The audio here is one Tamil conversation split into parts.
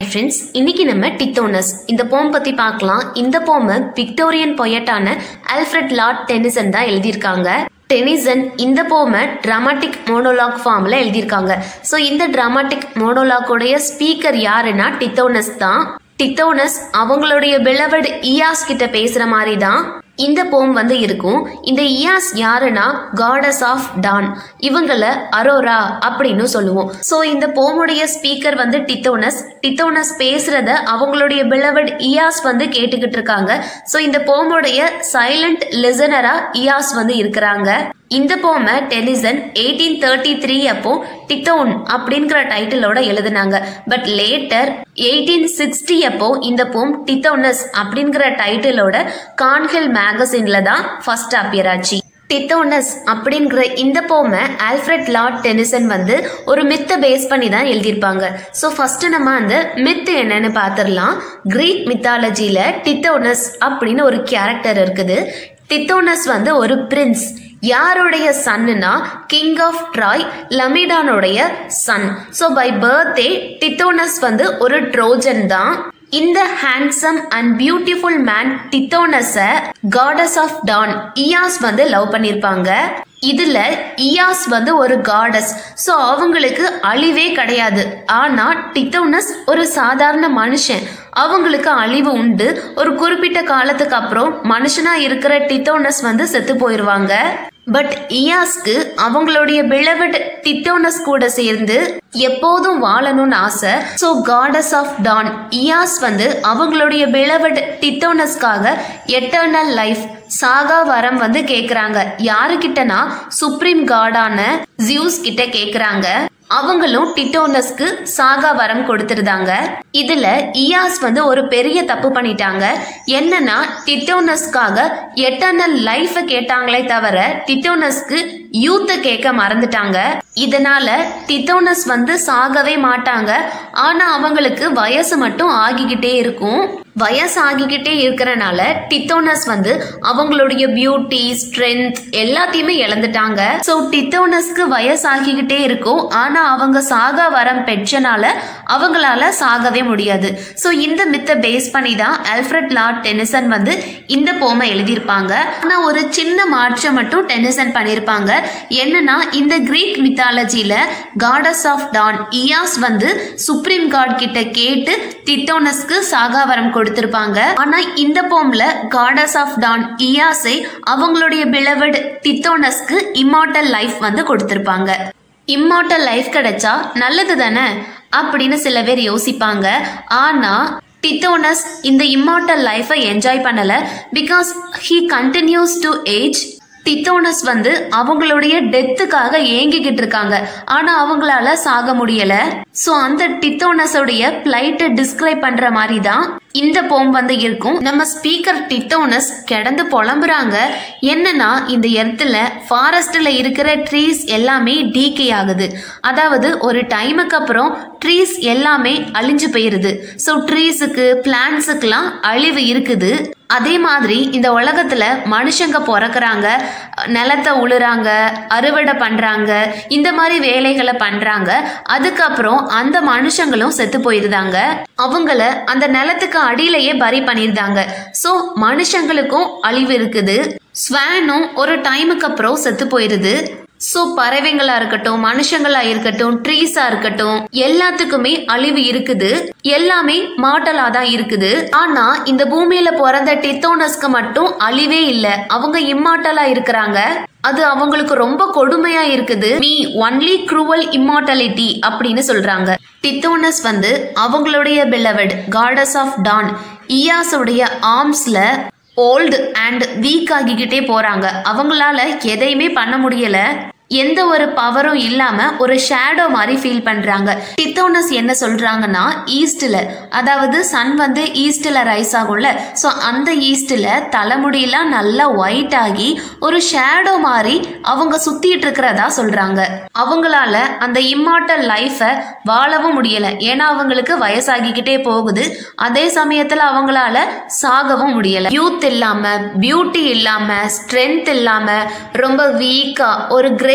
ஃப்ரெண்ட்ஸ் இன்னைக்கு நம்ம டித்தோனஸ் இந்த போம் பத்தி பார்க்கலாம் இந்த போமை விக்டோரியன் பொயட்டான ஆல்ஃபிரட் லார்ட் டெனிசன் தான் எழுதியிருக்காங்க டெனிசன் இந்த போமை டிராமாட்டிக் மோனோலாக் ஃபார்ம்ல எழுதியிருக்காங்க ஸோ இந்த டிராமாட்டிக் மோனோலாக்கோடைய ஸ்பீக்கர் யாருன்னா டித்தோனஸ் தான் டித்தோனஸ் அவங்களுடைய பிளவட் இயாஸ் கிட்ட பேசுற மாதிரி தான் இந்த போம் வந்து இருக்கும் இந்த இயாஸ் யாருன்னா காடஸ் ஆஃப் டான் இவங்கள அரோரா அப்படின்னு சொல்லுவோம் ஸோ இந்த போமுடைய ஸ்பீக்கர் வந்து டித்தோனஸ் டித்தோனஸ் பேசுறத அவங்களுடைய பிளவட் இயாஸ் வந்து கேட்டுக்கிட்டு இருக்காங்க ஸோ இந்த போமுடைய சைலண்ட் லிசனரா இயாஸ் வந்து இருக்கிறாங்க இந்த போமை டெலிசன் எயிட்டீன் தேர்ட்டி த்ரீ அப்போ டித்தோன் அப்படிங்கிற டைட்டிலோட எழுதினாங்க பட் லேட்டர் எயிட்டீன் சிக்ஸ்டி அப்போ இந்த போம் டித்தோனஸ் அப்படிங்கிற டைட்டிலோட கான்ஹில் மேகசின்ல தான் ஃபர்ஸ்ட் அப்பியர் ஆச்சு டித்தோனஸ் அப்படிங்கிற இந்த போமை ஆல்ஃபிரட் லார்ட் டெனிசன் வந்து ஒரு மித்தை பேஸ் பண்ணி தான் எழுதியிருப்பாங்க ஸோ ஃபர்ஸ்ட் நம்ம அந்த மித்து என்னன்னு பார்த்துடலாம் கிரீக் மித்தாலஜியில டித்தோனஸ் அப்படின்னு ஒரு கேரக்டர் இருக்குது டித்தோனஸ் வந்து ஒரு பிரின்ஸ் யாருடைய சன்னுனா கிங் ஆஃப் ட்ராய் லமிடானுடைய son so by birthday Tithonus வந்து ஒரு ட்ரோஜன் தான் இந்த ஹேண்ட்ஸம் அண்ட் பியூட்டிஃபுல் மேன் டித்தோனஸ காடஸ் ஆஃப் டான் இயாஸ் வந்து லவ் பண்ணியிருப்பாங்க இதுல இயாஸ் வந்து ஒரு காடஸ் ஸோ அவங்களுக்கு அழிவே கிடையாது ஆனா டித்தோனஸ் ஒரு சாதாரண மனுஷன் அவங்களுக்கு அழிவு உண்டு ஒரு குறிப்பிட்ட காலத்துக்கு அப்புறம் மனுஷனா இருக்கிற டித்தோனஸ் வந்து செத்து போயிடுவாங்க பட் இயாஸ்க்கு அவங்களுடைய பிளவட் டித்தோனஸ் கூட சேர்ந்து எப்போதும் வாழணும்னு ஆசை so goddess of dawn Eos வந்து அவங்களுடைய பிளவட் டித்தோனஸ்க்காக எட்டர்னல் லைஃப் சாகா வரம் வந்து கேக்குறாங்க யாருக்கிட்டனா சுப்ரீம் காடான ஜியூஸ் கிட்ட கேக்குறாங்க அவங்களும் டிட்டோனஸ்க்கு சாகா வரம் கொடுத்துருந்தாங்க இதுல இயாஸ் வந்து ஒரு பெரிய தப்பு பண்ணிட்டாங்க என்னன்னா டிட்டோனஸ்க்காக எட்டர்னல் லைஃப கேட்டாங்களே தவிர டிட்டோனஸ்க்கு யூத்த கேட்க மறந்துட்டாங்க இதனால டிட்டோனஸ் வந்து சாகவே மாட்டாங்க ஆனா அவங்களுக்கு வயசு மட்டும் ஆகிக்கிட்டே இருக்கும் வயசு ஆகிக்கிட்டே இருக்கிறனால டித்தோனஸ் வந்து அவங்களுடைய பியூட்டி ஸ்ட்ரென்த் எல்லாத்தையுமே இழந்துட்டாங்க ஸோ டித்தோனஸ்க்கு வயசு ஆகிக்கிட்டே இருக்கும் ஆனா அவங்க சாகா வரம் பெற்றனால அவங்களால சாகவே முடியாது ஸோ இந்த மித்தை பேஸ் பண்ணி தான் ஆல்ஃபிரட் லார்ட் டெனிசன் வந்து இந்த போமை எழுதியிருப்பாங்க ஆனா ஒரு சின்ன மாற்றம் மட்டும் டெனிசன் பண்ணியிருப்பாங்க என்னன்னா இந்த கிரீக் மித்தாலஜியில காடஸ் ஆஃப் டான் இயாஸ் வந்து சுப்ரீம் காட் கிட்ட கேட்டு டித்தோனஸ்க்கு சாகாவரம் கொடுத்திருப்பாங்க ஆனா இந்த போம்ல காடஸ் ஆஃப் டான் இயாஸை அவங்களுடைய பிளவட் டித்தோனஸ்க்கு இம்மார்டல் லைஃப் வந்து கொடுத்திருப்பாங்க இம்மார்டல் லைஃப் கிடைச்சா நல்லது தானே அப்படின்னு சில பேர் யோசிப்பாங்க ஆனா டித்தோனஸ் இந்த இம்மார்டல் லைஃபை என்ஜாய் பண்ணல because he continues to age Tithonus வந்து அவங்களுடைய டெத்துக்காக ஏங்கிக்கிட்டு இருக்காங்க ஆனா அவங்களால சாக முடியல சோ அந்த டித்தோனஸோடைய பிளைட்டை டிஸ்கிரைப் பண்ற மாதிரி தான் இந்த போம் வந்து இருக்கும் நம்ம ஸ்பீக்கர் டித்தோனஸ் கிடந்து புலம்புறாங்க என்னன்னா இந்த இடத்துல ஃபாரஸ்ட்ல இருக்கிற ட்ரீஸ் எல்லாமே டீகே ஆகுது அதாவது ஒரு டைமுக்கு அப்புறம் ட்ரீஸ் எல்லாமே அழிஞ்சு போயிருது ஸோ ட்ரீஸுக்கு பிளான்ஸுக்கெல்லாம் அழிவு இருக்குது அதே மாதிரி இந்த உலகத்துல மனுஷங்க பிறக்குறாங்க நிலத்தை உழுறாங்க அறுவடை பண்றாங்க இந்த மாதிரி வேலைகளை பண்றாங்க அதுக்கப்புறம் அந்த மனுஷங்களும் செத்து போயிருந்தாங்க அவங்கள அந்த நிலத்துக்கு அடியிலேயே பரி பண்ணியிருந்தாங்க ஸோ மனுஷங்களுக்கும் அழிவு இருக்குது ஸ்வானும் ஒரு டைமுக்கு அப்புறம் செத்து போயிருது ஸோ பறவைங்களா இருக்கட்டும் மனுஷங்களா இருக்கட்டும் ட்ரீஸா இருக்கட்டும் எல்லாத்துக்குமே அழிவு இருக்குது எல்லாமே மாட்டலா தான் இருக்குது ஆனா இந்த பூமியில பிறந்த டித்தோனஸ்க்கு மட்டும் அழிவே இல்லை அவங்க இம்மாட்டலா இருக்கிறாங்க அது அவங்களுக்கு ரொம்ப கொடுமையா இருக்குது மீ ஒன்லி க்ரூவல் இம்மார்டாலிட்டி அப்படின்னு சொல்றாங்க டித்தோனஸ் வந்து அவங்களுடைய பிலவட் காடஸ் ஆஃப் டான் இயாஸுடைய ஆர்ம்ஸ்ல ஓல்டு அண்ட் வீக் ஆகிக்கிட்டே போறாங்க அவங்களால எதையுமே பண்ண முடியல எந்த ஒரு பவரும் இல்லாம ஒரு ஷேடோ மாதிரி ஃபீல் பண்றாங்க டித்தோனஸ் என்ன சொல்றாங்கன்னா ஈஸ்ட்ல அதாவது சன் வந்து ஈஸ்ட்ல ரைஸ் ஆகும்ல ஸோ அந்த ஈஸ்ட்ல தலைமுடியெல்லாம் நல்லா ஒயிட் ஆகி ஒரு ஷேடோ மாதிரி அவங்க சுத்திட்டு இருக்கிறதா சொல்றாங்க அவங்களால அந்த இம்மார்டல் லைஃபை வாழவும் முடியல ஏன்னா அவங்களுக்கு வயசாகிக்கிட்டே போகுது அதே சமயத்துல அவங்களால சாகவும் முடியல யூத் இல்லாம பியூட்டி இல்லாம ஸ்ட்ரென்த் இல்லாம ரொம்ப வீக்கா ஒரு கிரே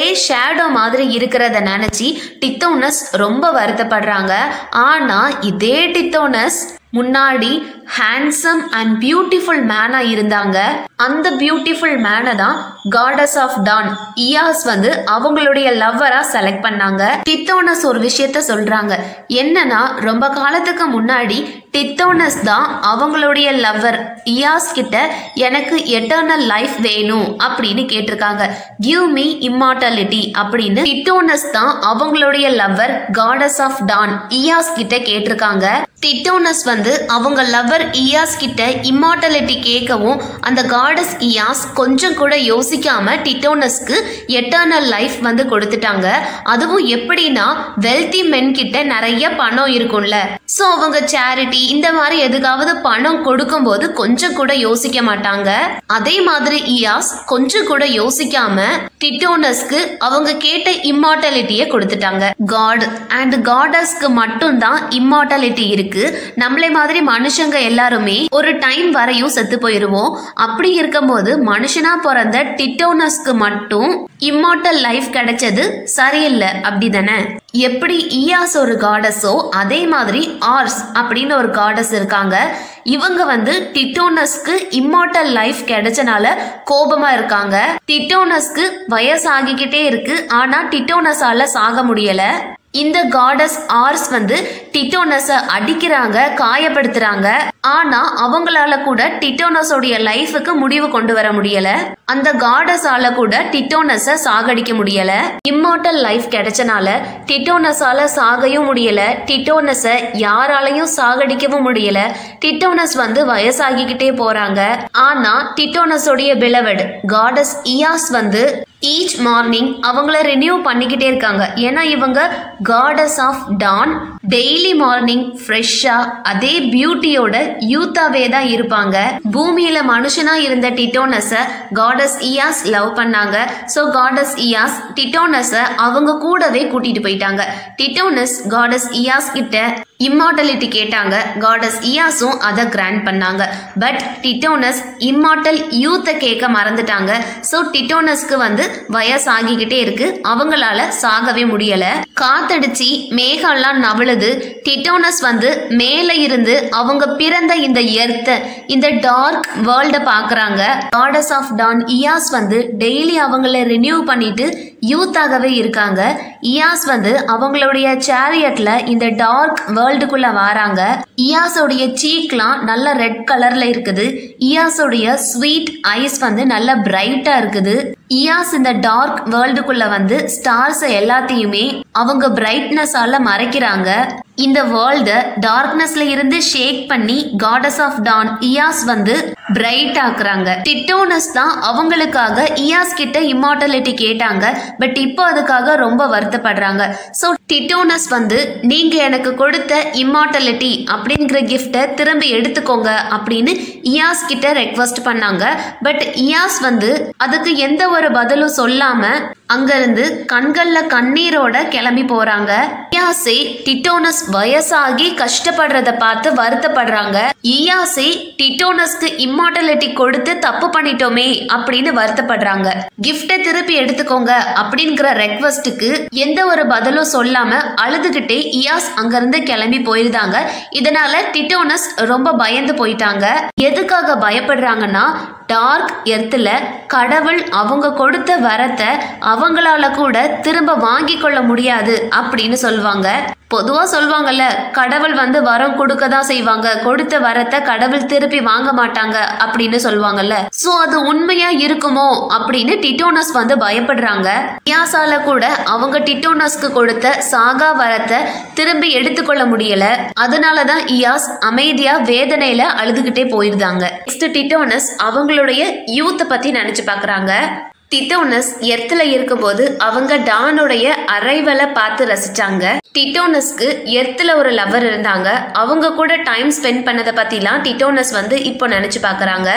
கிரே ஷேடோ மாதிரி இருக்கிறத நினைச்சு டித்தோனஸ் ரொம்ப வருத்தப்படுறாங்க ஆனா இதே டித்தோனஸ் முன்னாடி ஹேண்ட்ஸம் அண்ட் பியூட்டிஃபுல் மேனா இருந்தாங்க அந்த பியூட்டிஃபுல் மேனை தான் காடஸ் ஆஃப் டான் இயாஸ் வந்து அவங்களுடைய லவ்வரா செலக்ட் பண்ணாங்க டித்தோனஸ் ஒரு விஷயத்த சொல்றாங்க என்னன்னா ரொம்ப காலத்துக்கு முன்னாடி டித்தோனஸ் தான் அவங்களுடைய லவ்வர் இயாஸ் கிட்ட எனக்கு எட்டர்னல் லைஃப் வேணும் அப்படின்னு கேட்டிருக்காங்க கிவ் மீ இம்மார்டாலிட்டி அப்படின்னு டிட்டோனஸ் தான் அவங்களுடைய lover goddess of dawn Eos கிட்ட கேட்டிருக்காங்க டிட்டோனஸ் வந்து அவங்க லவ்வர் இயாஸ் கிட்ட இம்மார்டாலிட்டி கேட்கவும் அந்த காடஸ் இயாஸ் கொஞ்சம் கூட யோசிக்காம டிட்டோனஸ்க்கு எட்டர்னல் லைஃப் வந்து கொடுத்துட்டாங்க அதுவும் எப்படின்னா வெல்தி மென் கிட்ட நிறைய பணம் இருக்கும்ல ஸோ அவங்க சேரிட்டி இந்த மாதிரி எதுக்காவது பணம் கொடுக்கும்போது கொஞ்சம் கூட யோசிக்க மாட்டாங்க அதே மாதிரி இயாஸ் கொஞ்சம் கூட யோசிக்காம டிட்டோனஸ்க்கு அவங்க கேட்ட இம்மார்டாலிட்டியை கொடுத்துட்டாங்க காட் அண்ட் காடஸ்க்கு மட்டும்தான் இம்மார்டாலிட்டி இருக்கு நம்மளே மாதிரி மனுஷங்க எல்லாருமே ஒரு டைம் வரையும் செத்து போயிருவோம் அப்படி இருக்கும்போது மனுஷனா பிறந்த டிட்டோனஸ்க்கு மட்டும் இம்மார்டல் லைஃப் கிடைச்சது சரியில்லை அப்படிதானே எப்படி இயாஸ் ஒரு காடஸோ அதே மாதிரி ஆர்ஸ் அப்படின்னு ஒரு காடஸ் இருக்காங்க இவங்க வந்து டிட்டோனஸ்க்கு இம்மார்டல் லைஃப் கிடைச்சனால கோபமா இருக்காங்க டிட்டோனஸ்க்கு வயசாகிக்கிட்டே இருக்கு ஆனா டிட்டோனஸால சாக முடியல இந்த காடஸ் ஆர்ஸ் வந்து டிட்டோனஸ அடிக்கிறாங்க காயப்படுத்துறாங்க ஆனா அவங்களால கூட டிட்டோனஸோடைய லைஃபுக்கு முடிவு கொண்டு வர முடியல அந்த காடஸால கூட டிட்டோனஸ சாகடிக்க முடியல இம்மார்டல் லைஃப் கிடைச்சனால டிட்டோனஸால சாகையும் முடியல டிட்டோனஸ யாராலையும் சாகடிக்கவும் முடியல டிட்டோனஸ் வந்து வயசாகிக்கிட்டே போறாங்க ஆனா டிட்டோனஸோடைய பிளவட் காடஸ் இயாஸ் வந்து ஈச் மார்னிங் அவங்கள ரினியூ பண்ணிக்கிட்டே இருக்காங்க ஏன்னா இவங்க goddess of dawn daily morning ஃப்ரெஷ்ஷா அதே பியூட்டியோட யூத்தாவே தான் இருப்பாங்க பூமியில மனுஷனா இருந்த டிட்டோனஸ காடஸ் இயாஸ் லவ் பண்ணாங்க ஸோ காடஸ் இயாஸ் டிட்டோனஸ அவங்க கூடவே கூட்டிட்டு போயிட்டாங்க டிட்டோனஸ் காடஸ் இயாஸ் கிட்ட இம்மார்டலிட்டி கேட்டாங்க காடஸ் இயாஸும் அதை கிராண்ட் பண்ணாங்க பட் டிட்டோனஸ் இம்மார்டல் யூத்தை கேட்க மறந்துட்டாங்க ஸோ டிட்டோனஸ்க்கு வந்து வயசாகிக்கிட்டே இருக்கு அவங்களால சாகவே முடியல காத்தடிச்சு மேகம்லாம் நவழுது டிட்டோனஸ் வந்து மேலே இருந்து அவங்க பிறந்த இந்த எர்த்த இந்த டார்க் வேர்ல்டை பார்க்குறாங்க காடஸ் ஆஃப் டான் இயாஸ் வந்து டெய்லி அவங்கள ரினியூ பண்ணிட்டு யூத்தாகவே இருக்காங்க இயாஸ் வந்து அவங்களுடைய சேரியட்ல இந்த டார்க் வேர்ல்டுக்குள்ள வராங்க இயாஸோடைய சீக்லாம் நல்ல ரெட் கலர்ல இருக்குது இயாஸோடைய ஸ்வீட் ஐஸ் வந்து நல்ல பிரைட்டா இருக்குது இயாஸ் இந்த டார்க் வேர்ல்டுக்குள்ள வந்து ஸ்டார்ஸ் எல்லாத்தையுமே அவங்க பிரைட்னஸால மறைக்கிறாங்க இந்த வேர்ல்ட டார்க்னஸ்ல இருந்து ஷேக் பண்ணி காடஸ் ஆஃப் டான் இயாஸ் வந்து பிரைட் ஆக்குறாங்க டிட்டோனஸ் தான் அவங்களுக்காக இயாஸ் கிட்ட இம்மார்டலிட்டி கேட்டாங்க பட் இப்போ அதுக்காக ரொம்ப வருத்தப்படுறாங்க ஸோ டிட்டோனஸ் வந்து நீங்க எனக்கு கொடுத்த இம்மார்டலிட்டி அப்படிங்கிற கிஃப்டை திரும்பி எடுத்துக்கோங்க அப்படின்னு இயாஸ் கிட்ட ரெக்வஸ்ட் பண்ணாங்க பட் இயாஸ் வந்து அதுக்கு எந்த ஒரு பதிலும் சொல்லாம அங்கிருந்து கண்கள்ல கண்ணீரோட கிளம்பி போறாங்க இயாசே டிட்டோனஸ் வயசாகி கஷ்டப்படுறத பார்த்து வருத்தப்படுறாங்க இயாசே டிட்டோனஸ்க்கு இம்மார்டலிட்டி கொடுத்து தப்பு பண்ணிட்டோமே அப்படின்னு வருத்தப்படுறாங்க கிஃப்டை திருப்பி எடுத்துக்கோங்க அப்படிங்கிற ரெக்வஸ்ட்டுக்கு எந்த ஒரு பதிலும் சொல்லாம அழுதுகிட்டே இயாஸ் அங்கிருந்து கிளம்பி போயிருந்தாங்க இதனால டிட்டோனஸ் ரொம்ப பயந்து போயிட்டாங்க எதுக்காக பயப்படுறாங்கன்னா டார்க் எர்த்தில் கடவுள் அவங்க கொடுத்த வரத்தை அவங்களால கூட திரும்ப வாங்கி கொள்ள முடியாது அப்படின்னு சொல்லுவாங்க பொதுவாக சொல்லுவாங்கல்ல கடவுள் வந்து வரம் கொடுக்க தான் செய்வாங்க கொடுத்த வரத்தை கடவுள் திருப்பி வாங்க மாட்டாங்க அப்படின்னு சொல்லுவாங்கல்ல ஸோ அது உண்மையா இருக்குமோ அப்படின்னு டிட்டோனஸ் வந்து பயப்படுறாங்க இயாசால கூட அவங்க டிட்டோனஸ்க்கு கொடுத்த சாகா வரத்தை திரும்பி எடுத்துக்கொள்ள முடியல அதனால தான் இயாஸ் அமைதியா வேதனையில அழுதுகிட்டே போயிருந்தாங்க நெக்ஸ்ட் டிட்டோனஸ் அவங்களுடைய யூத்தை பத்தி நினைச்சு பார்க்கறாங்க டிட்டோனஸ் எர்த்தில் இருக்கும்போது அவங்க டானுடைய அரைவலை பார்த்து ரசிச்சாங்க டிட்டோனஸ்க்கு எர்த்தில் ஒரு லவர் இருந்தாங்க அவங்க கூட டைம் ஸ்பெண்ட் பண்ணதை பற்றிலாம் டிட்டோனஸ் வந்து இப்போ நினச்சி பார்க்குறாங்க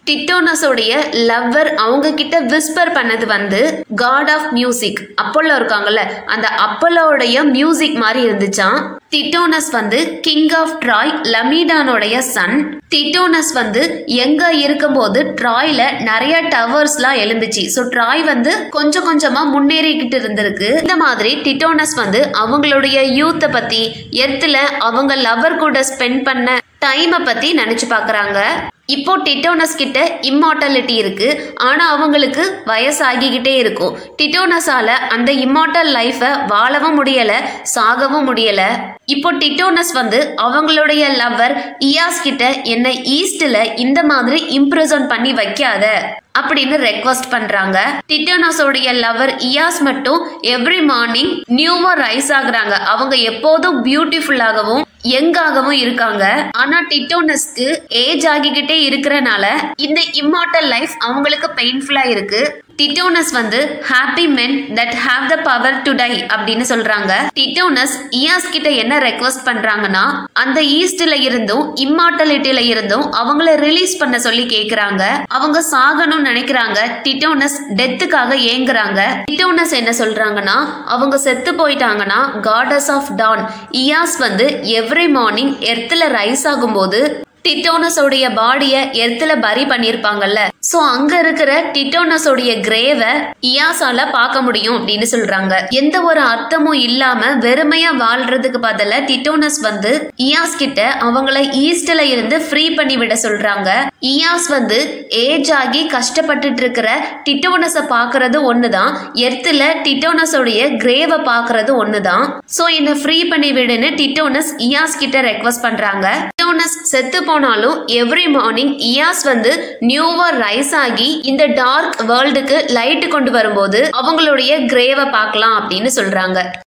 டிட்டோனஸோடைய லவ்வர் அவங்க கிட்ட விஸ்பர் பண்ணது வந்து காட் ஆஃப் மியூசிக் அப்போலோ இருக்காங்கல்ல அந்த அப்போலோடைய மியூசிக் மாதிரி இருந்துச்சாம் டிட்டோனஸ் வந்து கிங் ஆஃப் ட்ராய் லமீடானோடைய சன் டிட்டோனஸ் வந்து எங்க இருக்கும்போது ட்ராய்ல நிறைய டவர்ஸ்லாம் எழும்புச்சு ஸோ ட்ராய் வந்து கொஞ்சம் கொஞ்சமா முன்னேறிக்கிட்டு இருந்திருக்கு இந்த மாதிரி டிட்டோனஸ் வந்து அவங்களுடைய யூத்தை பத்தி எர்த்துல அவங்க லவர் கூட ஸ்பெண்ட் பண்ண டைமை பத்தி நினைச்சு பாக்குறாங்க இப்போ டிட்டோனஸ் கிட்ட இம்மார்டாலிட்டி இருக்கு ஆனா அவங்களுக்கு வயசாகிக்கிட்டே இருக்கும் டிட்டோனஸால அந்த இம்மார்டல் லைஃபை வாழவும் முடியல சாகவும் முடியல இப்போ டிட்டோனஸ் வந்து அவங்களுடைய லவ்வர் இயாஸ் கிட்ட என்ன ஈஸ்ட்ல இந்த மாதிரி இம்ப்ரெசன் பண்ணி வைக்காத அப்படின்னு ரெக்வஸ்ட் பண்றாங்க டிட்டோனஸோடைய லவர் இயாஸ் மட்டும் எவ்ரி மார்னிங் நியூவா ரைஸ் ஆகுறாங்க அவங்க எப்போதும் பியூட்டிஃபுல்லாகவும் யங்காகவும் இருக்காங்க ஆனா டிட்டோனஸ்க்கு ஏஜ் ஆகிக்கிட்டே இருக்கிறனால இந்த இம்மார்டல் லைஃப் அவங்களுக்கு பெயின்ஃபுல்லா இருக்கு டிட்டோனஸ் வந்து happy men that have the power to die அப்படின்னு சொல்றாங்க டிட்டோனஸ் இயாஸ் கிட்ட என்ன ரெக்வஸ்ட் பண்றாங்கன்னா அந்த ஈஸ்ட்ல இருந்தும் இம்மார்டலிட்டியில இருந்தும் அவங்கள ரிலீஸ் பண்ண சொல்லி கேக்குறாங்க அவங்க சாகணும்னு நினைக்கிறாங்க டிட்டோனஸ் டெத்துக்காக ஏங்குறாங்க டிட்டோனஸ் என்ன சொல்றாங்கன்னா அவங்க செத்து போயிட்டாங்கன்னா காடஸ் ஆஃப் டான் இயாஸ் வந்து எவ்ரி மார்னிங் எர்த்துல ரைஸ் ஆகும்போது டிட்டோனஸோடைய பாடிய எர்த்துல பரி பண்ணிருப்பாங்கல்ல சோ அங்க இருக்கிற டிட்டோனஸோடைய கிரேவ இயாசால பார்க்க முடியும் அப்படின்னு சொல்றாங்க எந்த ஒரு அர்த்தமும் இல்லாம வெறுமையா வாழ்றதுக்கு பதிலா டிட்டோனஸ் வந்து இயாஸ் கிட்ட அவங்கள ஈஸ்ட்ல இருந்து ஃப்ரீ பண்ணி விட சொல்றாங்க இயாஸ் வந்து ஏஜ் ஆகி கஷ்டப்பட்டுட்டு இருக்கிற டிட்டோனஸ பாக்குறது ஒண்ணுதான் எர்த்துல டிட்டோனஸோடைய கிரேவ பாக்குறது ஒண்ணுதான் சோ என்ன ஃப்ரீ பண்ணி விடுன்னு டிட்டோனஸ் இயாஸ் கிட்ட ரெக்வஸ்ட் பண்றாங்க டிட்டோனஸ் செத்து போனாலும் எவ்ரி மார்னிங் இயாஸ் வந்து நியூவா ரைஸ் ஆகி இந்த டார்க் வேர்ல்டுக்கு லைட் கொண்டு வரும்போது அவங்களுடைய கிரேவை பார்க்கலாம் அப்படின்னு சொல்றாங்க